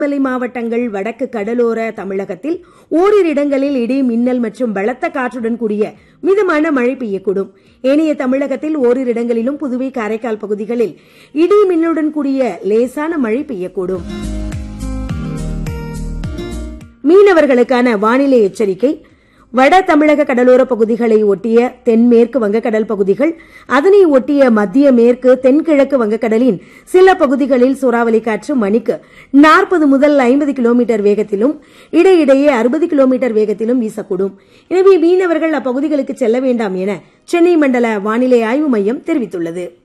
மலை மாவட்டங்கள் வடக்கு கடலோர தமிழகத்தில் ஓரிரு இடங்களில் இடி மின்னல் மற்றும் பலத்த காற்றுடன் கூடிய மிதமான மழை பெய்யக்கூடும் ஏனைய தமிழகத்தில் ஓரிரு இடங்களிலும் புதுவை காரைக்கால் பகுதிகளில் இடி மின்னலுடன் கூடிய லேசான மழை பெய்யக்கூடும் மீனவர்களுக்கான வானிலை எச்சரிக்கை வட தமிழக கடலோர பகுதிகளை ஒட்டிய தென்மேற்கு வங்கக்கடல் பகுதிகள் அதனை ஒட்டிய மத்திய மேற்கு தென்கிழக்கு வங்கக்கடலின் சில பகுதிகளில் சூறாவளி காற்று மணிக்கு நாற்பது முதல் ஐம்பது கிலோமீட்டர் வேகத்திலும் இடையிடையே அறுபது கிலோமீட்டர் வேகத்திலும் வீசக்கூடும் எனவே மீனவர்கள் அப்பகுதிகளுக்கு செல்ல வேண்டாம் என சென்னை மண்டல வானிலை ஆய்வு மையம் தெரிவித்துள்ளது